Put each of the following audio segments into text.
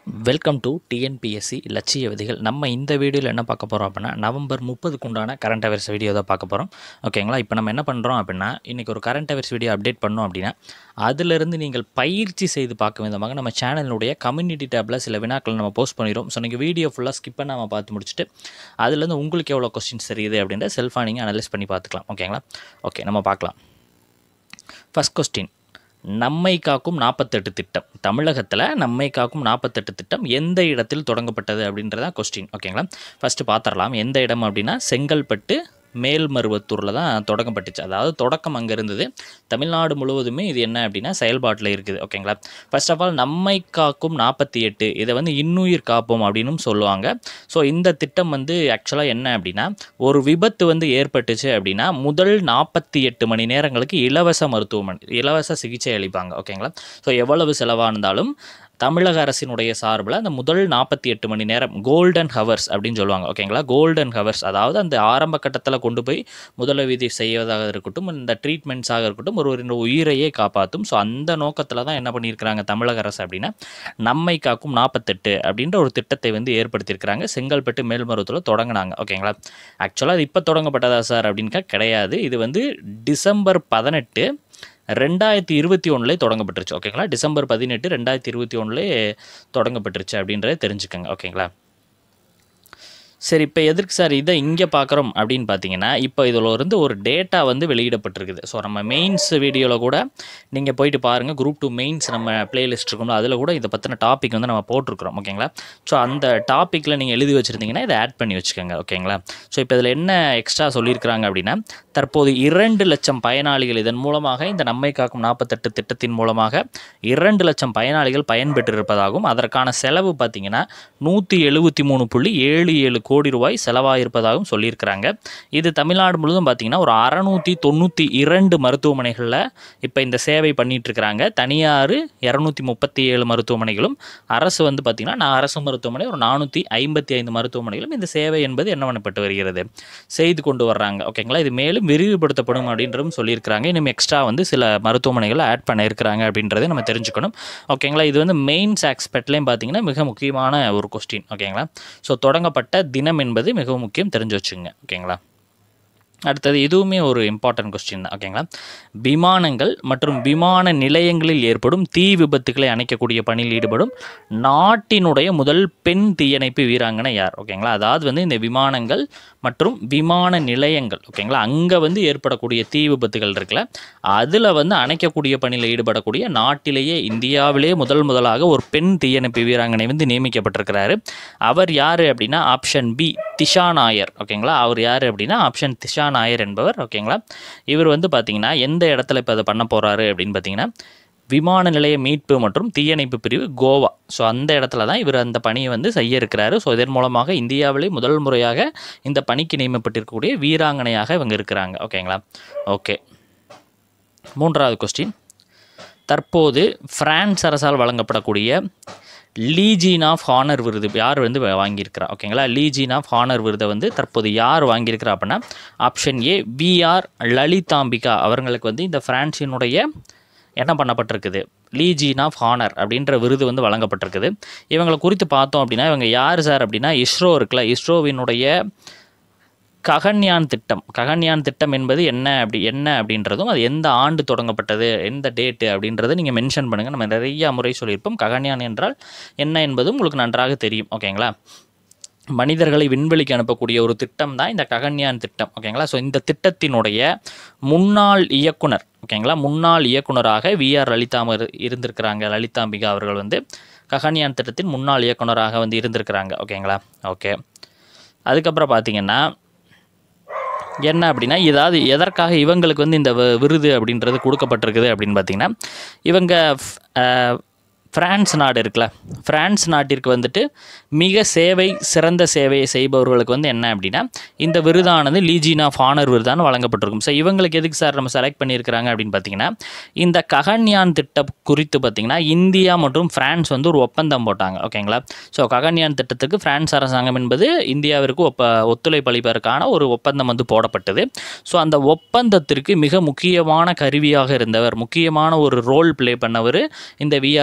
welcome to TNPSC லட்சிய விதிகள் நம்ம இந்த வீடியோவில் என்ன பார்க்க போகிறோம் அப்படின்னா நவம்பர் முப்பதுக்கு உண்டான கரண்ட் அவேர்ஸ் வீடியோ தான் பார்க்க போகிறோம் ஓகேங்களா இப்போ நம்ம என்ன பண்ணுறோம் அப்படின்னா இன்றைக்கி ஒரு கரண்ட் அவேர்ஸ் வீடியோ அப்டேட் பண்ணோம் அப்படின்னா அதிலிருந்து நீங்கள் பயிற்சி செய்து பார்க்க விதமாக நம்ம சேனலினுடைய கம்யூனிட்டி டேப்பில் சில வினாக்கள் நம்ம போஸ்ட் பண்ணிடுவோம் ஸோ நீங்கள் வீடியோ ஃபுல்லாக ஸ்கிப் பண்ணாமல் பார்த்து முடிச்சுட்டு அதுலேருந்து உங்களுக்கு எவ்வளோ கொஸ்டின்ஸ் தெரியுது அப்படின்ற செல்ஃபாக நீங்கள் அனலைஸ் பண்ணி பார்த்துக்கலாம் ஓகேங்களா ஓகே நம்ம பார்க்கலாம் ஃபஸ்ட் கொஸ்டின் நம்மை காக்கும் நாற்பத்தெட்டு திட்டம் தமிழகத்தில் நம்மை காக்கும் நாற்பத்தெட்டு திட்டம் எந்த இடத்தில் தொடங்கப்பட்டது அப்படின்றதான் கொஸ்டின் ஓகேங்களா ஃபஸ்ட்டு பார்த்துடலாம் எந்த இடம் அப்படின்னா செங்கல்பட்டு மேல்மருவத்தூரில் தான் தொடங்கப்பட்டுச்சு அதாவது தொடக்கம் அங்கே இருந்தது தமிழ்நாடு முழுவதுமே இது என்ன அப்படின்னா செயல்பாட்டில் இருக்குது ஓகேங்களா ஃபர்ஸ்ட் ஆஃப் ஆல் நம்மை காக்கும் நாற்பத்தி எட்டு இதை வந்து இன்னுயிர் காப்போம் அப்படின்னும் சொல்லுவாங்க ஸோ இந்த திட்டம் வந்து ஆக்சுவலாக என்ன அப்படின்னா ஒரு விபத்து வந்து ஏற்பட்டுச்சு அப்படின்னா முதல் நாற்பத்தி எட்டு மணி நேரங்களுக்கு இலவச மருத்துவமனை இலவச சிகிச்சை அளிப்பாங்க ஓகேங்களா ஸோ எவ்வளவு செலவானாலும் தமிழக அரசினுடைய சார்பில் அந்த முதல் நாற்பத்தி எட்டு மணி நேரம் கோல்டன் ஹவர்ஸ் அப்படின்னு சொல்லுவாங்க ஓகேங்களா கோல்டன் ஹவர்ஸ் அதாவது அந்த ஆரம்ப கட்டத்தில் கொண்டு போய் முதலுதவி செய்வதாக இருக்கட்டும் இந்த ட்ரீட்மெண்ட்ஸாக இருக்கட்டும் ஒரு ஒரு உயிரையே காப்பாற்றும் ஸோ அந்த நோக்கத்தில் தான் என்ன பண்ணியிருக்கிறாங்க தமிழக அரசு அப்படின்னா நம்மை காக்கும் நாற்பத்தெட்டு அப்படின்ற ஒரு திட்டத்தை வந்து ஏற்படுத்தியிருக்கிறாங்க செங்கல்பட்டு மேல்மருவத்தில் தொடங்கினாங்க ஓகேங்களா ஆக்சுவலாக இது இப்போ தொடங்கப்பட்டதா சார் அப்படின்னு கிடையாது இது வந்து டிசம்பர் பதினெட்டு ரெண்டாயிரத்தி இருபத்தி ஒன்றுலேயே தொடங்கப்பட்டுருச்சு ஓகேங்களா டிசம்பர் பதினெட்டு ரெண்டாயிரத்தி இருபத்தி ஒன்றுலேயே தொடங்கப்பட்டுருச்சு அப்படின்றத தெரிஞ்சுக்கோங்க ஓகேங்களா சரி இப்போ எதற்கு சார் இதை இங்கே பார்க்குறோம் அப்படின்னு பார்த்தீங்கன்னா இப்போ இதில் இருந்து ஒரு டேட்டா வந்து வெளியிடப்பட்டிருக்குது ஸோ நம்ம மெயின்ஸ் வீடியோவில் கூட நீங்கள் போயிட்டு பாருங்கள் குரூப் டூ மெயின்ஸ் நம்ம பிளேலிஸ்ட் இருக்கும்ல அதில் கூட இதை பற்றின டாபிக் வந்து நம்ம போட்டிருக்கிறோம் ஓகேங்களா ஸோ அந்த டாப்பிக்கில் நீங்கள் எழுதி வச்சுருந்தீங்கன்னா இதை ஆட் பண்ணி வச்சுக்கோங்க ஓகேங்களா ஸோ இப்போ இதில் என்ன எக்ஸ்ட்ரா சொல்லியிருக்கிறாங்க அப்படின்னா தற்போது இரண்டு லட்சம் பயனாளிகள் இதன் மூலமாக இந்த நம்மை காக்கும் நாற்பத்தெட்டு திட்டத்தின் மூலமாக இரண்டு லட்சம் பயனாளிகள் பயன்பெற்றிருப்பதாகவும் அதற்கான செலவு பார்த்தீங்கன்னா நூற்றி எழுபத்தி மூணு புள்ளி ஏழு ஏழு கோடி ரூபாய் செலவாயிருப்பதாகவும் சொல்லியிருக்கிறாங்க இது தமிழ்நாடு முழுவதும் பார்த்தீங்கன்னா ஒரு அறநூற்றி தொண்ணூற்றி இரண்டு மருத்துவமனைகளில் இப்போ இந்த சேவை பண்ணிட்டு இருக்கிறாங்க தனியார் இரநூத்தி முப்பத்தி ஏழு மருத்துவமனைகளும் அரசு வந்து பார்த்திங்கன்னா நான் அரசு மருத்துவமனை ஒரு நானூற்றி ஐம்பத்தி ஐந்து மருத்துவமனைகளும் இந்த சேவை என்பது என்ன பண்ணப்பட்டு வருகிறது செய்து கொண்டு வர்றாங்க ஓகேங்களா இது மேலும் விரிவுபடுத்தப்படும் அப்படின்றதும் சொல்லியிருக்கிறாங்க இன்னும் எக்ஸ்ட்ரா வந்து சில மருத்துவமனைகளை ஆட் பண்ண இருக்கிறாங்க அப்படின்றத நம்ம தெரிஞ்சுக்கணும் ஓகேங்களா இது வந்து மெயின்ஸ் ஆக்ஸ்பெக்ட்லேயும் பார்த்தீங்கன்னா மிக முக்கியமான ஒரு கொஸ்டின் ஓகேங்களா ஸோ தொடங்கப்பட்ட தினம் என்பது மிகவும் முக்கியம் தெரிஞ்சு வச்சுங்க ஓகேங்களா அடுத்தது இதுவுமே ஒரு இம்பார்ட்டன்ட் கொஸ்டின் தான் ஓகேங்களா விமானங்கள் மற்றும் விமான நிலையங்களில் ஏற்படும் தீ விபத்துக்களை அணைக்கக்கூடிய பணியில் ஈடுபடும் நாட்டினுடைய முதல் பெண் தீயணைப்பு வீராங்கனை யார் ஓகேங்களா அதாவது வந்து இந்த விமானங்கள் மற்றும் விமான நிலையங்கள் ஓகேங்களா அங்கே வந்து ஏற்படக்கூடிய தீ விபத்துகள் இருக்குல்ல அதில் வந்து அணைக்கக்கூடிய பணியில் ஈடுபடக்கூடிய நாட்டிலேயே இந்தியாவிலேயே முதல் முதலாக ஒரு பெண் தீயணைப்பு வீராங்கனை வந்து நியமிக்கப்பட்டிருக்கிறாரு அவர் யார் அப்படின்னா ஆப்ஷன் பி திஷா நாயர் ஓகேங்களா அவர் யார் அப்படின்னா ஆப்ஷன் திஷா நாயர் என்பவர் ஓகேங்களா இவர் வந்து பார்த்தீங்கன்னா எந்த இடத்துல இப்போ அதை பண்ண போகிறாரு அப்படின்னு பார்த்தீங்கன்னா விமான நிலைய மீட்பு மற்றும் தீயணைப்பு பிரிவு கோவா ஸோ அந்த இடத்துல தான் இவர் அந்த பணியை வந்து செய்ய இருக்கிறாரு ஸோ இதன் மூலமாக இந்தியாவிலே முதல் முறையாக இந்த பணிக்கு நியமிப்பட்டிருக்கக்கூடிய வீராங்கனையாக இவங்க இருக்கிறாங்க ஓகேங்களா ஓகே மூன்றாவது கொஸ்டின் தற்போது பிரான்ஸ் அரசால் வழங்கப்படக்கூடிய லீஜின் ஆஃப் ஹானர் விருது யார் வந்து வாங்கியிருக்கிறா ஓகேங்களா லீஜின் ஆஃப் ஹானர் விருதை வந்து தற்போது யார் வாங்கியிருக்கிறா அப்படின்னா ஆப்ஷன் ஏ விஆர் லலிதாம்பிகா அவர்களுக்கு வந்து இந்த பிரான்சினுடைய என்ன பண்ணப்பட்டிருக்குது லீஜின் ஆஃப் ஹானர் அப்படின்ற விருது வந்து வழங்கப்பட்டிருக்குது இவங்களை குறித்து பார்த்தோம் அப்படின்னா இவங்க யார் சார் அப்படின்னா இஸ்ரோ இருக்குல்ல இஸ்ரோவினுடைய ககன்யான் திட்டம் ககன்யான் திட்டம் என்பது என்ன அப்படி என்ன அப்படின்றதும் அது எந்த ஆண்டு தொடங்கப்பட்டது எந்த டேட்டு அப்படின்றத நீங்கள் மென்ஷன் பண்ணுங்கள் நம்ம நிறைய முறை சொல்லியிருப்போம் ககன்யான் என்றால் என்ன என்பதும் உங்களுக்கு நன்றாக தெரியும் ஓகேங்களா மனிதர்களை விண்வெளிக்கு அனுப்பக்கூடிய ஒரு திட்டம் தான் இந்த ககன்யான் திட்டம் ஓகேங்களா ஸோ இந்த திட்டத்தினுடைய முன்னாள் இயக்குனர் ஓகேங்களா முன்னாள் இயக்குனராக விஆர் லலிதாமர் இருந்திருக்கிறாங்க லலிதாம்பிகா அவர்கள் வந்து ககன்யான் திட்டத்தின் முன்னாள் இயக்குனராக வந்து இருந்திருக்கிறாங்க ஓகேங்களா ஓகே அதுக்கப்புறம் பார்த்தீங்கன்னா என்ன அப்படின்னா ஏதாவது எதற்காக இவங்களுக்கு வந்து இந்த வி- விருது அப்படின்றது கொடுக்கப்பட்டிருக்குது அப்படின்னு பார்த்தீங்கன்னா இவங்க ஃப்- அஹ், பிரான்ஸ் நாடு இருக்குல்ல பிரான்ஸ் நாட்டிற்கு வந்துட்டு மிக சேவை சிறந்த சேவையை செய்பவர்களுக்கு வந்து என்ன அப்படின்னா இந்த விருதானது லீஜின் ஆஃப் ஆனர் விருதான வழங்கப்பட்டிருக்கும் ஸோ இவங்களுக்கு எதுக்கு சார் நம்ம செலக்ட் பண்ணியிருக்கிறாங்க அப்படின்னு பார்த்தீங்கன்னா இந்த ககன்யான் திட்டம் குறித்து பார்த்தீங்கன்னா இந்தியா மற்றும் பிரான்ஸ் வந்து ஒரு ஒப்பந்தம் போட்டாங்க ஓகேங்களா ஸோ ககன்யான் திட்டத்துக்கு பிரான்ஸ் அரசாங்கம் என்பது இந்தியாவிற்கு ஒப்ப ஒத்துழைப்பு அளிப்பதற்கான ஒரு ஒப்பந்தம் வந்து போடப்பட்டது ஸோ அந்த ஒப்பந்தத்திற்கு மிக முக்கியமான கருவியாக இருந்தவர் முக்கியமான ஒரு ரோல் ப்ளே பண்ணவர் இந்த விஆர் லலிதா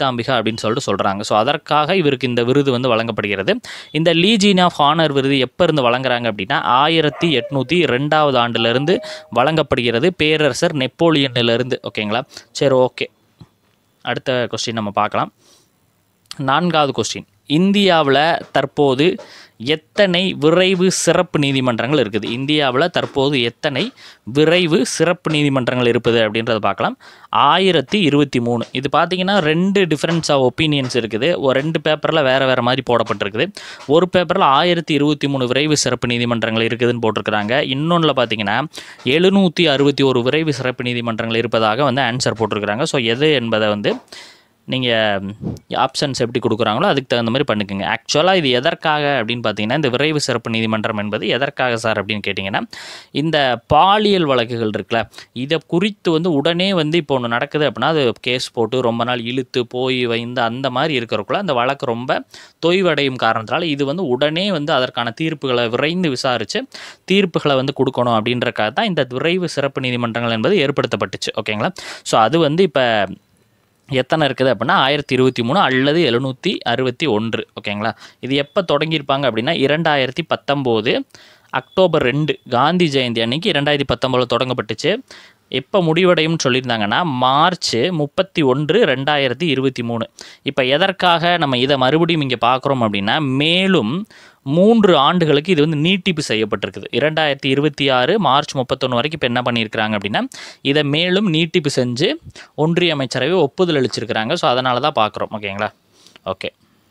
லலிதாம்பிகா அப்படின்னு சொல்லிட்டு சொல்கிறாங்க ஸோ அதற்காக இவருக்கு இந்த விருது வந்து வழங்கப்படுகிறது இந்த லீஜின் ஆஃப் ஹானர் விருது எப்போ இருந்து வழங்குறாங்க அப்படின்னா ஆயிரத்தி எட்நூற்றி ரெண்டாவது ஆண்டிலிருந்து வழங்கப்படுகிறது பேரரசர் நெப்போலியனிலிருந்து ஓகேங்களா சரி ஓகே அடுத்த கொஸ்டின் நம்ம பார்க்கலாம் நான்காவது கொஸ்டின் இந்தியாவில் தற்போது எத்தனை விரைவு சிறப்பு நீதிமன்றங்கள் இருக்குது இந்தியாவில் தற்போது எத்தனை விரைவு சிறப்பு நீதிமன்றங்கள் இருப்பது அப்படின்றத பார்க்கலாம் ஆயிரத்தி இருபத்தி மூணு இது பார்த்தீங்கன்னா ரெண்டு டிஃப்ரென்ஸ் ஆஃப் ஒப்பீனியன்ஸ் இருக்குது ஒரு ரெண்டு பேப்பரில் வேறு வேறு மாதிரி போடப்பட்டிருக்குது ஒரு பேப்பரில் ஆயிரத்தி இருபத்தி மூணு விரைவு சிறப்பு நீதிமன்றங்கள் இருக்குதுன்னு போட்டிருக்கிறாங்க இன்னொன்றில் பார்த்தீங்கன்னா எழுநூற்றி அறுபத்தி ஒரு விரைவு சிறப்பு நீதிமன்றங்கள் இருப்பதாக வந்து ஆன்சர் போட்டிருக்கிறாங்க ஸோ எது என்பதை வந்து நீங்கள் ஆப்ஷன்ஸ் எப்படி கொடுக்குறாங்களோ அதுக்கு தகுந்த மாதிரி பண்ணிக்கோங்க ஆக்சுவலாக இது எதற்காக அப்படின்னு பார்த்தீங்கன்னா இந்த விரைவு சிறப்பு நீதிமன்றம் என்பது எதற்காக சார் அப்படின்னு கேட்டிங்கன்னா இந்த பாலியல் வழக்குகள் இருக்குல்ல இதை குறித்து வந்து உடனே வந்து இப்போ ஒன்று நடக்குது அப்படின்னா அது கேஸ் போட்டு ரொம்ப நாள் இழுத்து போய் வைந்து அந்த மாதிரி இருக்கிறக்குள்ள அந்த வழக்கு ரொம்ப தொய்வடையும் காரணத்தினால இது வந்து உடனே வந்து அதற்கான தீர்ப்புகளை விரைந்து விசாரித்து தீர்ப்புகளை வந்து கொடுக்கணும் அப்படின்றக்காக தான் இந்த விரைவு சிறப்பு நீதிமன்றங்கள் என்பது ஏற்படுத்தப்பட்டுச்சு ஓகேங்களா ஸோ அது வந்து இப்போ எத்தனை இருக்குது அப்படின்னா ஆயிரத்தி இருபத்தி மூணு அல்லது எழுநூற்றி அறுபத்தி ஒன்று ஓகேங்களா இது எப்போ தொடங்கியிருப்பாங்க அப்படின்னா இரண்டாயிரத்தி பத்தொம்போது அக்டோபர் ரெண்டு காந்தி ஜெயந்தி அன்னைக்கு இரண்டாயிரத்தி பத்தொம்போதில் தொடங்கப்பட்டுச்சு எப்போ முடிவடையும்னு சொல்லியிருந்தாங்கன்னா மார்ச் முப்பத்தி ஒன்று ரெண்டாயிரத்தி இருபத்தி மூணு இப்போ எதற்காக நம்ம இதை மறுபடியும் இங்கே பார்க்குறோம் அப்படின்னா மேலும் மூன்று ஆண்டுகளுக்கு இது வந்து நீட்டிப்பு செய்யப்பட்டிருக்குது இரண்டாயிரத்தி இருபத்தி ஆறு மார்ச் முப்பத்தொன்று வரைக்கும் இப்போ என்ன பண்ணியிருக்கிறாங்க அப்படின்னா இதை மேலும் நீட்டிப்பு செஞ்சு ஒன்றிய அமைச்சரவை ஒப்புதல் அளிச்சிருக்கிறாங்க ஸோ அதனால தான் பார்க்குறோம் ஓகேங்களா ஓகே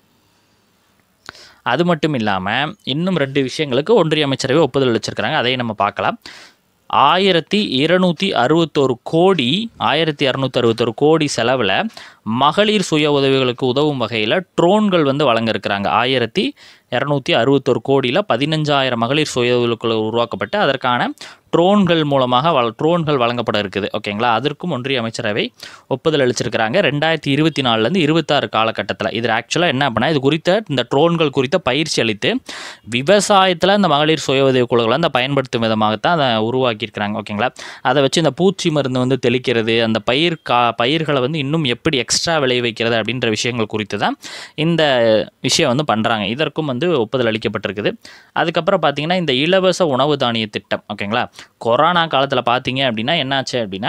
அது மட்டும் இல்லாமல் இன்னும் ரெண்டு விஷயங்களுக்கு ஒன்றிய அமைச்சரவை ஒப்புதல் அளிச்சிருக்கிறாங்க அதையும் நம்ம பார்க்கலாம் ஆயிரத்தி இருநூற்றி அறுபத்தோரு கோடி ஆயிரத்தி இரநூத்தி அறுபத்தோரு கோடி செலவில் மகளிர் சுய உதவிகளுக்கு உதவும் வகையில் ட்ரோன்கள் வந்து வழங்க இருக்கிறாங்க ஆயிரத்தி இரநூத்தி அறுபத்தோரு கோடியில் பதினஞ்சாயிரம் மகளிர் சுய உதவிக்குழு உருவாக்கப்பட்டு அதற்கான ட்ரோன்கள் மூலமாக வள ட்ரோன்கள் வழங்கப்பட இருக்குது ஓகேங்களா அதற்கும் ஒன்றிய அமைச்சரவை ஒப்புதல் அளிச்சிருக்கிறாங்க ரெண்டாயிரத்தி இருபத்தி நாலுலேருந்து இருபத்தாறு காலகட்டத்தில் இது ஆக்சுவலாக என்ன அப்படின்னா இது குறித்த இந்த ட்ரோன்கள் குறித்த பயிற்சி அளித்து விவசாயத்தில் இந்த மகளிர் சுய உதவி குழுக்களை அந்த பயன்படுத்தும் விதமாகத்தான் அதை உருவாக்கியிருக்கிறாங்க ஓகேங்களா அதை வச்சு இந்த பூச்சி மருந்து வந்து தெளிக்கிறது அந்த பயிர் கா பயிர்களை வந்து இன்னும் எப்படி எக்ஸ்ட்ரா விளைவிக்கிறது அப்படின்ற விஷயங்கள் குறித்து தான் இந்த விஷயம் வந்து பண்ணுறாங்க இதற்கும் வந்து ஒப்புதல் அளிக்கப்பட்டிருக்குது அதுக்கப்புறம் பார்த்தீங்கன்னா இந்த இலவச உணவு தானிய திட்டம் ஓகேங்களா கொரோனா காலத்தில் பார்த்தீங்க அப்படின்னா என்னாச்சு அப்படின்னா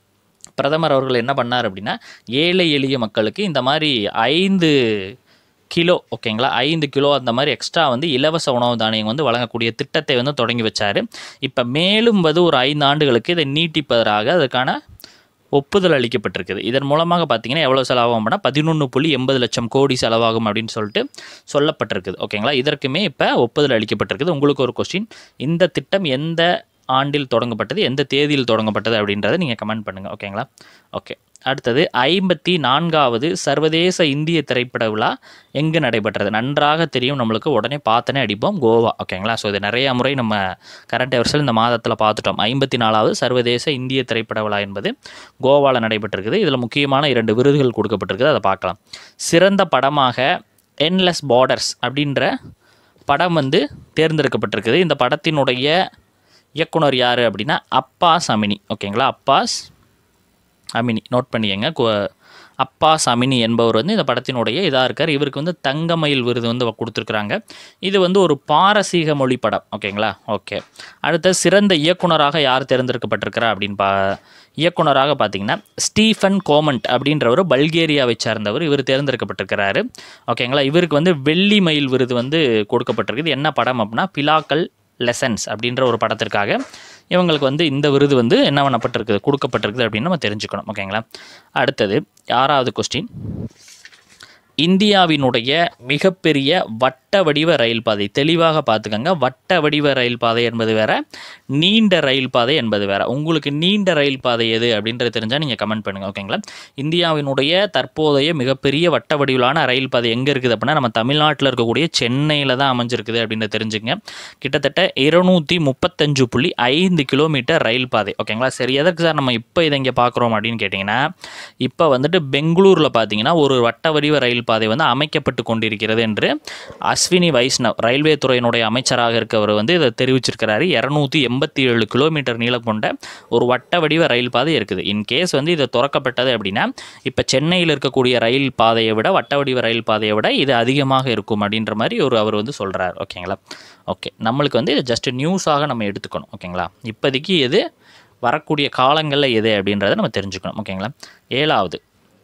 பிரதமர் அவர்கள் என்ன பண்ணார் அப்படின்னா ஏழை எளிய மக்களுக்கு இந்த மாதிரி ஐந்து கிலோ ஓகேங்களா ஐந்து கிலோ அந்த மாதிரி எக்ஸ்ட்ரா வந்து இலவச உணவு தானியம் வந்து வழங்கக்கூடிய திட்டத்தை வந்து தொடங்கி வச்சார் இப்போ மேலும் வந்து ஒரு ஐந்து ஆண்டுகளுக்கு இதை நீட்டிப்பதற்காக அதுக்கான ஒப்புதல் அளிக்கப்பட்டிருக்குது இதன் மூலமாக பார்த்தீங்கன்னா எவ்வளோ செலவாகும் அப்படின்னா பதினொன்று புள்ளி எண்பது லட்சம் கோடி செலவாகும் அப்படின்னு சொல்லிட்டு சொல்லப்பட்டிருக்குது ஓகேங்களா இதற்குமே இப்போ ஒப்புதல் அளிக்கப்பட்டிருக்குது உங்களுக்கு ஒரு கொஸ்டின் இந்த திட்டம் எந்த ஆண்டில் தொடங்கப்பட்டது எந்த தேதியில் தொடங்கப்பட்டது அப்படின்றத நீங்கள் கமெண்ட் பண்ணுங்கள் ஓகேங்களா ஓகே அடுத்தது ஐம்பத்தி நான்காவது சர்வதேச இந்திய திரைப்பட விழா எங்கே நடைபெற்றது நன்றாக தெரியும் நம்மளுக்கு உடனே பார்த்தனே அடிப்போம் கோவா ஓகேங்களா ஸோ இது நிறையா முறை நம்ம கரண்ட் அவர்ஸில் இந்த மாதத்தில் பார்த்துட்டோம் ஐம்பத்தி நாலாவது சர்வதேச இந்திய திரைப்பட விழா என்பது கோவாவில் நடைபெற்றிருக்குது இதில் முக்கியமான இரண்டு விருதுகள் கொடுக்கப்பட்டிருக்குது அதை பார்க்கலாம் சிறந்த படமாக என்லெஸ் பார்டர்ஸ் அப்படின்ற படம் வந்து தேர்ந்தெடுக்கப்பட்டிருக்குது இந்த படத்தினுடைய இயக்குனர் யார் அப்படின்னா அப்பாஸ் அமினி ஓகேங்களா அப்பாஸ் அமினி நோட் பண்ணிக்கங்க கு- அப்பாஸ் அமினி என்பவர் வந்து இந்த படத்தினுடைய இதாக இருக்கார் இவருக்கு வந்து தங்கமயில் விருது வந்து கொடுத்துருக்குறாங்க இது வந்து ஒரு பாரசீக மொழி படம் ஓகேங்களா ஓகே அடுத்து சிறந்த இயக்குனராக யார் தேர்ந்தெடுக்கப்பட்டிருக்கிறா அப்படின்னு பா இயக்குனராக பார்த்தீங்கன்னா ஸ்டீஃபன் கோமண்ட் அப்படின்றவர் பல்கேரியாவை சார்ந்தவர் இவர் தேர்ந்தெடுக்கப்பட்டிருக்கிறாரு ஓகேங்களா இவருக்கு வந்து வெள்ளி மயில் விருது வந்து கொடுக்கப்பட்டிருக்குது என்ன படம் அப்படின்னா பிலாக்கல் லெசன்ஸ் அப்படின்ற ஒரு படத்திற்காக இவங்களுக்கு வந்து இந்த விருது வந்து என்ன பண்ணப்பட்டிருக்குது கொடுக்கப்பட்டிருக்குது அப்படின்னு நம்ம தெரிஞ்சுக்கணும் ஓகேங்களா அடுத்தது ஆறாவது கொஸ்டின் இந்தியாவினுடைய மிகப்பெரிய வட்ட வடிவ ரயில் பாதை தெளிவாக பார்த்துக்கங்க வட்ட வடிவ ரயில் பாதை என்பது வேற நீண்ட ரயில் பாதை என்பது வேற உங்களுக்கு நீண்ட ரயில் பாதை எது அப்படின்றது தெரிஞ்சால் நீங்கள் கமெண்ட் பண்ணுங்கள் ஓகேங்களா இந்தியாவினுடைய தற்போதைய மிகப்பெரிய வட்ட வடிவிலான ரயில் பாதை எங்கே இருக்குது அப்படின்னா நம்ம தமிழ்நாட்டில் இருக்கக்கூடிய சென்னையில் தான் அமைஞ்சிருக்குது அப்படின்னு தெரிஞ்சுங்க கிட்டத்தட்ட இருநூற்றி முப்பத்தஞ்சு புள்ளி ஐந்து கிலோமீட்டர் ரயில் பாதை ஓகேங்களா சரி எதற்கு சார் நம்ம இப்போ இதை இங்கே பார்க்குறோம் அப்படின்னு கேட்டிங்கன்னா இப்போ வந்துட்டு பெங்களூரில் பார்த்தீங்கன்னா ஒரு வட்ட வடிவ ரயில் பாதை வந்து அமைக்கப்பட்டு கொண்டிருக்கிறது என்று அஸ்வினி வைஷ்ணவ் ரயில்வே துறையினுடைய அமைச்சராக இருக்கவர் வந்து இதை தெரிவிச்சிருக்கிறாரு இரநூத்தி எண்பத்தி ஏழு கிலோமீட்டர் நீளம் கொண்ட ஒரு வட்ட வடிவ ரயில் பாதை இருக்குது இன் கேஸ் வந்து இது திறக்கப்பட்டது அப்படின்னா இப்போ சென்னையில் இருக்கக்கூடிய ரயில் பாதையை விட வட்ட வடிவ ரயில் பாதையை விட இது அதிகமாக இருக்கும் அப்படின்ற மாதிரி ஒரு அவர் வந்து சொல்கிறார் ஓகேங்களா ஓகே நம்மளுக்கு வந்து இது ஜஸ்ட் நியூஸாக நம்ம எடுத்துக்கணும் ஓகேங்களா இப்போதைக்கு எது வரக்கூடிய காலங்களில் எது அப்படின்றத நம்ம தெரிஞ்சுக்கணும் ஓகேங்களா ஏழாவது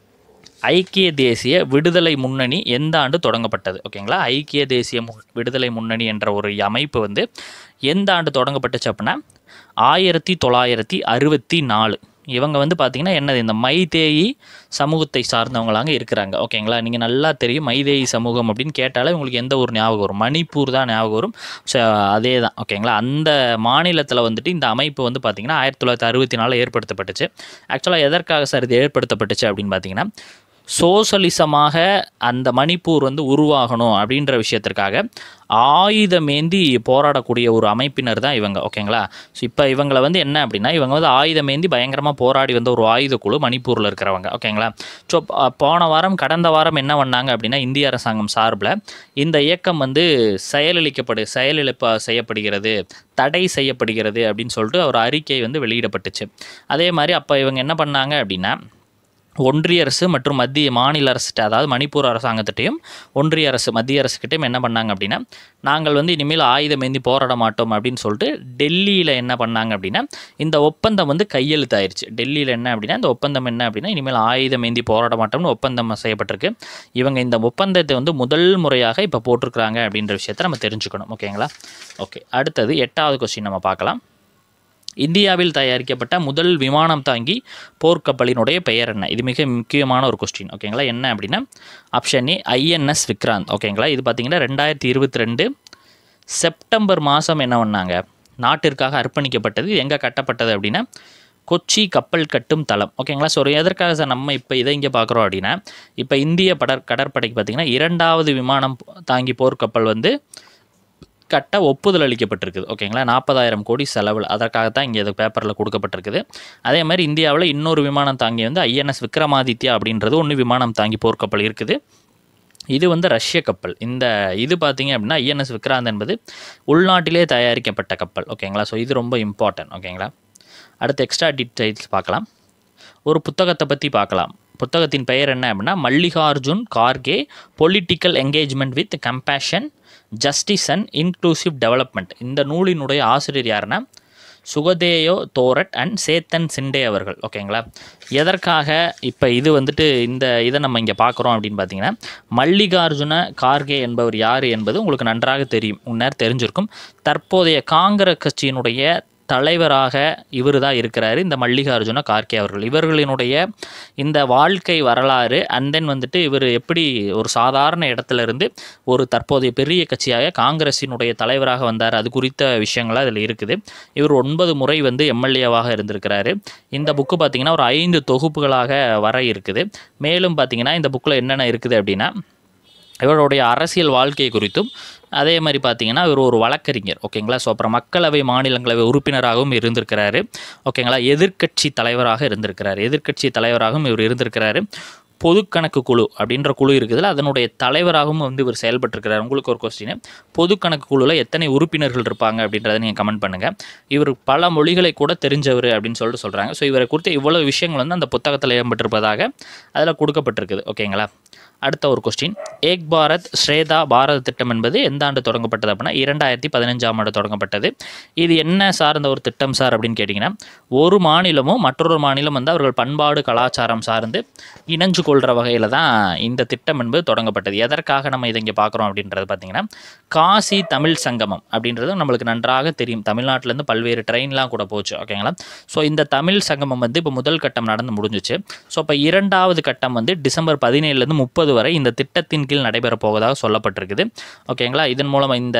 ஐக்கிய தேசிய விடுதலை முன்னணி எந்த ஆண்டு தொடங்கப்பட்டது ஓகேங்களா ஐக்கிய தேசிய மு- விடுதலை முன்னணி என்ற ஒரு அமைப்பு வந்து எந்த ஆண்டு தொடங்கப்பட்டுச்சு அப்படின்னா ஆயிரத்தி தொள்ளாயிரத்தி அறுபத்தி நாலு இவங்க வந்து பார்த்திங்கன்னா என்னது இந்த மைதேயி சமூகத்தை சார்ந்தவங்களாங்க இருக்கிறாங்க ஓகேங்களா நீங்கள் நல்லா தெரியும் மைதேயி சமூகம் அப்படின்னு கேட்டாலே உங்களுக்கு எந்த ஒரு ஞாபகம் வரும் மணிப்பூர் தான் ஞாபகம் வரும் ஸோ அதே தான் ஓகேங்களா அந்த மாநிலத்தில் வந்துட்டு இந்த அமைப்பு வந்து பார்த்திங்கன்னா ஆயிரத்தி தொள்ளாயிரத்தி அறுபத்தி நாலில் ஏற்படுத்தப்பட்டுச்சு ஆக்சுவலாக எதற்காக சார் இது ஏற்படுத்தப்பட்டுச்சு அப்படின்னு பார்த்தீங்கன்னா சோசலிசமாக அந்த மணிப்பூர் வந்து உருவாகணும் அப்படின்ற விஷயத்திற்காக ஆயுதமேந்தி போராடக்கூடிய ஒரு அமைப்பினர் தான் இவங்க ஓகேங்களா ஸோ இப்போ இவங்களை வந்து என்ன அப்படின்னா இவங்க வந்து ஆயுதமேந்தி பயங்கரமாக போராடி வந்த ஒரு ஆயுதக்குழு மணிப்பூரில் இருக்கிறவங்க ஓகேங்களா ஸோ போன வாரம் கடந்த வாரம் என்ன பண்ணாங்க அப்படின்னா இந்திய அரசாங்கம் சார்பில் இந்த இயக்கம் வந்து செயலிழக்கப்படு செயலிழப்ப செய்யப்படுகிறது தடை செய்யப்படுகிறது அப்படின்னு சொல்லிட்டு ஒரு அறிக்கை வந்து வெளியிடப்பட்டுச்சு அதே மாதிரி அப்போ இவங்க என்ன பண்ணாங்க அப்படின்னா ஒன்றிய அரசு மற்றும் மத்திய மாநில அரசுகிட்ட அதாவது மணிப்பூர் அரசாங்கத்திட்டையும் ஒன்றிய அரசு மத்திய அரசுக்கிட்டையும் என்ன பண்ணாங்க அப்படின்னா நாங்கள் வந்து இனிமேல் ஆயுதம் ஏந்தி போராட மாட்டோம் அப்படின்னு சொல்லிட்டு டெல்லியில் என்ன பண்ணாங்க அப்படின்னா இந்த ஒப்பந்தம் வந்து கையெழுத்தாயிருச்சு டெல்லியில் என்ன அப்படின்னா இந்த ஒப்பந்தம் என்ன அப்படின்னா இனிமேல் ஆயுதம் ஏந்தி போராட மாட்டோம்னு ஒப்பந்தம் செய்யப்பட்டிருக்கு இவங்க இந்த ஒப்பந்தத்தை வந்து முதல் முறையாக இப்போ போட்டிருக்கிறாங்க அப்படின்ற விஷயத்தை நம்ம தெரிஞ்சுக்கணும் ஓகேங்களா ஓகே அடுத்தது எட்டாவது கொஸ்டின் நம்ம பார்க்கலாம் இந்தியாவில் தயாரிக்கப்பட்ட முதல் விமானம் தாங்கி போர்க்கப்பலினுடைய பெயர் என்ன இது மிக முக்கியமான ஒரு கொஸ்டின் ஓகேங்களா என்ன அப்படின்னா ஆப்ஷன் ஏ ஐஎன்எஸ் விக்ராந்த் ஓகேங்களா இது பார்த்தீங்கன்னா ரெண்டாயிரத்தி இருபத்தி ரெண்டு செப்டம்பர் மாதம் என்ன பண்ணாங்க நாட்டிற்காக அர்ப்பணிக்கப்பட்டது இது எங்கே கட்டப்பட்டது அப்படின்னா கொச்சி கப்பல் கட்டும் தளம் ஓகேங்களா ஸோ எதற்காக சார் நம்ம இப்போ இதை இங்கே பார்க்குறோம் அப்படின்னா இப்போ இந்திய படர் கடற்படைக்கு பார்த்திங்கன்னா இரண்டாவது விமானம் தாங்கி போர்க்கப்பல் வந்து கட்ட ஒப்புதல் அளிக்கப்பட்டிருக்குது ஓகேங்களா நாற்பதாயிரம் கோடி செலவில் அதற்காகத்தான் இங்கே இது பேப்பரில் கொடுக்கப்பட்டிருக்குது அதே மாதிரி இந்தியாவில் இன்னொரு விமானம் தாங்கி வந்து ஐஎன்எஸ் விக்ரமாதித்யா அப்படின்றது ஒன்று விமானம் தாங்கி போர்க்கப்பல் இருக்குது இது வந்து ரஷ்ய கப்பல் இந்த இது பார்த்தீங்க அப்படின்னா ஐஎன்எஸ் விக்ராந்த் என்பது உள்நாட்டிலே தயாரிக்கப்பட்ட கப்பல் ஓகேங்களா ஸோ இது ரொம்ப இம்பார்ட்டன்ட் ஓகேங்களா அடுத்து எக்ஸ்ட்ரா டீட்டெயில்ஸ் பார்க்கலாம் ஒரு புத்தகத்தை பற்றி பார்க்கலாம் புத்தகத்தின் பெயர் என்ன அப்படின்னா Mallikarjun Kharge political engagement with compassion justice and inclusive development இந்த நூலினுடைய ஆசிரியர் யாருன்னா சுகதேயோ தோரட் அண்ட் சேத்தன் சிண்டே அவர்கள் ஓகேங்களா எதற்காக இப்போ இது வந்துட்டு இந்த இதை நம்ம இங்கே பார்க்குறோம் அப்படின்னு பார்த்தீங்கன்னா மல்லிகார்ஜுன கார்கே என்பவர் யார் என்பது உங்களுக்கு நன்றாக தெரியும் முன்னர் தெரிஞ்சிருக்கும் தற்போதைய காங்கிரஸ் கட்சியினுடைய தலைவராக இவர் தான் இருக்கிறாரு இந்த மல்லிகார்ஜுன கார்கே அவர்கள் இவர்களினுடைய இந்த வாழ்க்கை வரலாறு அண்ட் தென் வந்துட்டு இவர் எப்படி ஒரு சாதாரண இடத்துல இருந்து ஒரு தற்போதைய பெரிய கட்சியாக காங்கிரஸினுடைய தலைவராக வந்தார் அது குறித்த விஷயங்கள்லாம் இதில் இருக்குது இவர் ஒன்பது முறை வந்து எம்எல்ஏவாக இருந்திருக்கிறாரு இந்த புக்கு பார்த்தீங்கன்னா ஒரு ஐந்து தொகுப்புகளாக வர இருக்குது மேலும் பார்த்தீங்கன்னா இந்த புக்கில் என்னென்ன இருக்குது அப்படின்னா இவருடைய அரசியல் வாழ்க்கை குறித்தும் அதே மாதிரி பார்த்தீங்கன்னா இவர் ஒரு வழக்கறிஞர் ஓகேங்களா ஸோ அப்புறம் மக்களவை மாநிலங்களவை உறுப்பினராகவும் இருந்திருக்கிறாரு ஓகேங்களா எதிர்க்கட்சி தலைவராக இருந்திருக்கிறாரு எதிர்க்கட்சி தலைவராகவும் இவர் இருந்திருக்கிறாரு பொதுக்கணக்கு குழு அப்படின்ற குழு இருக்குதுல்ல அதனுடைய தலைவராகவும் வந்து இவர் செயல்பட்டிருக்கிறார் உங்களுக்கு ஒரு கொஸ்டின் பொதுக்கணக்கு குழுவில் எத்தனை உறுப்பினர்கள் இருப்பாங்க அப்படின்றத நீங்கள் கமெண்ட் பண்ணுங்கள் இவர் பல மொழிகளை கூட தெரிஞ்சவர் அப்படின்னு சொல்லிட்டு சொல்கிறாங்க ஸோ இவரை குறித்த இவ்வளோ விஷயங்கள் வந்து அந்த புத்தகத்தில் இடம்பெற்றிருப்பதாக அதில் கொடுக்கப்பட்டிருக்குது ஓகேங்களா அடுத்த ஒரு கொஸ்டின் ஏக் பாரத் ஸ்ரேதா பாரத் திட்டம் என்பது எந்த ஆண்டு தொடங்கப்பட்டது அப்படின்னா இரண்டாயிரத்தி பதினஞ்சாம் ஆண்டு தொடங்கப்பட்டது இது என்ன சார்ந்த ஒரு திட்டம் சார் அப்படின்னு கேட்டிங்கன்னா ஒரு மாநிலமும் மற்றொரு மாநிலம் வந்து அவர்கள் பண்பாடு கலாச்சாரம் சார்ந்து இணைஞ்சு கொள்கிற வகையில் தான் இந்த திட்டம் என்பது தொடங்கப்பட்டது எதற்காக நம்ம இதை இங்கே பார்க்குறோம் அப்படின்றது பார்த்தீங்கன்னா காசி தமிழ் சங்கமம் அப்படின்றது நம்மளுக்கு நன்றாக தெரியும் தமிழ்நாட்டிலேருந்து பல்வேறு ட்ரெயின்லாம் கூட போச்சு ஓகேங்களா ஸோ இந்த தமிழ் சங்கமம் வந்து இப்போ முதல் கட்டம் நடந்து முடிஞ்சிச்சு ஸோ இப்போ இரண்டாவது கட்டம் வந்து டிசம்பர் பதினேழுலேருந்து முப்பது வரை இந்த திட்டத்தின் கீழ் நடைபெறப் போவதாக சொல்லப்பட்டிருக்குது ஓகேங்களா இதன் மூலம் இந்த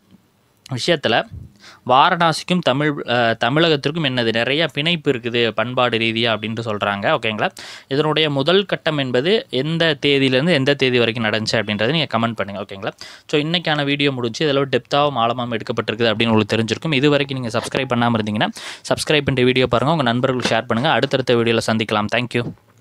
விஷயத்தில் வாரணாசிக்கும் தமிழ் அஹ், தமிழகத்திற்கும் என்னது நிறைய பிணைப்பு இருக்குது பண்பாடு ரீதியாக அப்படின்ட்டு சொல்கிறாங்க ஓகேங்களா இதனுடைய முதல் கட்டம் என்பது எந்த தேதியிலேருந்து எந்த தேதி வரைக்கும் நடந்துச்சு அப்படின்றத நீங்கள் கமெண்ட் பண்ணுங்கள் ஓகேங்களா ஸோ இன்றைக்கான வீடியோ முடிச்சு இதில் டெப்த்தாகவும் ஆழமாகவும் எடுக்கப்பட்டிருக்குது அப்படின்னு உங்களுக்கு தெரிஞ்சிருக்கும் இது வரைக்கும் நீங்கள் சப்ஸ்கிரைப் பண்ணாமல் இருந்தீங்கன்னா சப்ஸ்கிரைப் பண்ணிட்டு வீடியோ பாருங்கள் உங்கள் நண்பர்களுக்கு ஷேர் பண்ணுங்கள் அடுத்தடுத்த வீடியோவில் சந்திக்கலாம் தேங்க்யூ